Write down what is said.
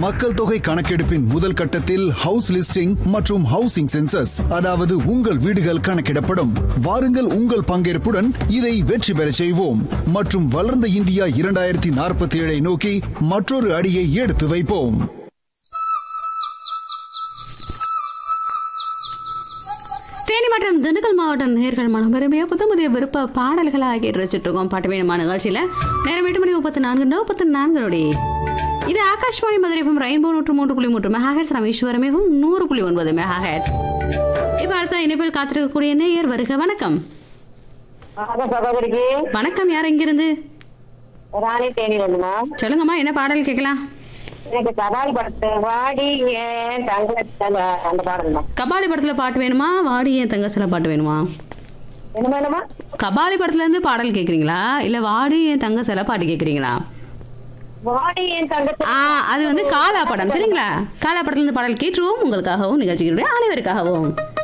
மக்கள் தொகை கணக்கெடுப்பின் முதல் கட்டத்தில் ஹவுஸ் லிஸ்டிங் மற்றும் ஹவுசிங் சென்சஸ் அதாவது உங்கள் வீடுகள் கணக்கிடப்படும் வாருங்கள் உங்கள் பங்கேற்புடன் இதை வெற்றி பெறச் செய்வோம் மற்றும் வளர்ந்த இந்தியா இரண்டாயிரத்தி நாற்பத்தி ஏழை நோக்கி மற்றொரு அடியை எடுத்து வைப்போம் தேனி மற்றும் திண்டுக்கல் மாவட்டம் நேர்கள் மனம் விரும்பிய புத்த புதிய விருப்ப பாடல்களாக கேட்டு ரசிச்சுட்டு இருக்கோம் பாட்டு வேணுமா நிகழ்ச்சியில் நேரம் எட்டு மணி முப்பத்தி நான்கு முப்பத்தி நான்கு இது ஆகாஷ்வாணி மதுரை எஃப்எம் ரெயின்போ நூற்று மூன்று புள்ளி மூன்று மெகாஹெட்ஸ் ராமேஸ்வரம் எஃப்எம் நூறு புள்ளி ஒன்பது மெகாஹெட்ஸ் இப்போ அடுத்த இணைப்பில் காத்திருக்கக்கூடிய நேயர் வருக வணக்கம் வணக்கம் சகோதரிக்கு வணக்கம் யார் எங்கிருந்து ராணி தேனி வந்துமா சொல்லுங்கம்மா என்ன பாடல் கேட்கலாம் எனக்கு கபாலி படத்து வாடி ஏன் தங்கத்துல அந்த பாடம் தான் கபாலி படத்தில் பாட்டு வேணுமா வாடி என் தங்கசில பாட்டு வேணுமா என்ன வேணுமா கபாலி படத்துல இருந்து பாடல் கேட்குறீங்களா இல்லை வாடி என் தங்க சில பாட்டு கேட்குறீங்களா வாடி ஏன் தங்கத்துல ஆ அது வந்து காலா படம் சரிங்களா காலா படத்துல இருந்து பாடல் கேட்டுருவோம் உங்களுக்காகவும் நிகழ்ச்சிகளுடைய அனைவருக்காகவும்